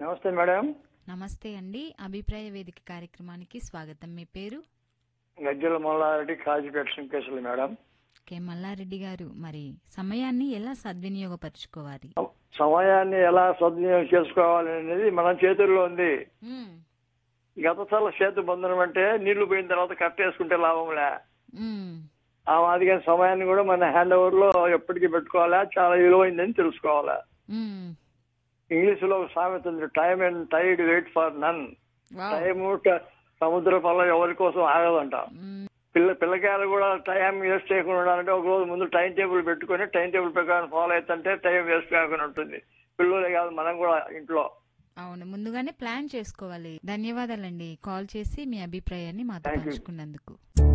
నమస్తే మేడం నమస్తే అండి అభిప్రాయ వేదిక కార్యక్రమానికి స్వాగతం మీ పేరు గజ్జల మల్లారెడ్డి కాజీపేట శంకేశ్వరి మేడం కె మల్లారెడ్డి గారు మరి సమయాన్ని ఎలా సద్వినియోగపరచుకోవాలి సమయాన్ని ఎలా సద్వినియోగం చేసుకోవాలి అనేది మన చేతుల్లో ఉంది మ్మ్. గతసాల చేతు బంధనం అంటే నీళ్లు పోయిన తర్వాత కట్టేసుకుంటే లాభంలే మ్మ్. ఆ మాదిగా సమయాన్ని కూడా మన హ్యాండ్ ఓవర్ లో ఎప్పటికీ పెట్టుకోవాలా చాలా విలువైందని తెలుసుకోవాలా మ్మ్. ఇంగ్లీష్ లో ఒక సామెత ఉంది time and tide wait for none wow. Time ట- సముద్ర పల్ల ఎవరి కోసం ఆగదంట మ్మ్. పిల్ల పిల్లకాయలు కూడా టైం వేస్ట్ చేయకుండా ఉండాలంటే ఒక రోజు ముందు టైం టేబుల్ పెట్టుకొని టైం టేబుల్ ప్రకారం ఫాలో అవుతుంటే టైం వేస్ట్ కాకుండా ఉంటుంది పిల్లలే కాదు మనం కూడా ఇంట్లో అవును ముందుగానే ప్లాన్ చేసుకోవాలి ధన్యవాదాలండి కాల్ చేసి మీ అభిప్రాయాన్ని మాతో Thank you. పంచుకున్నందుకు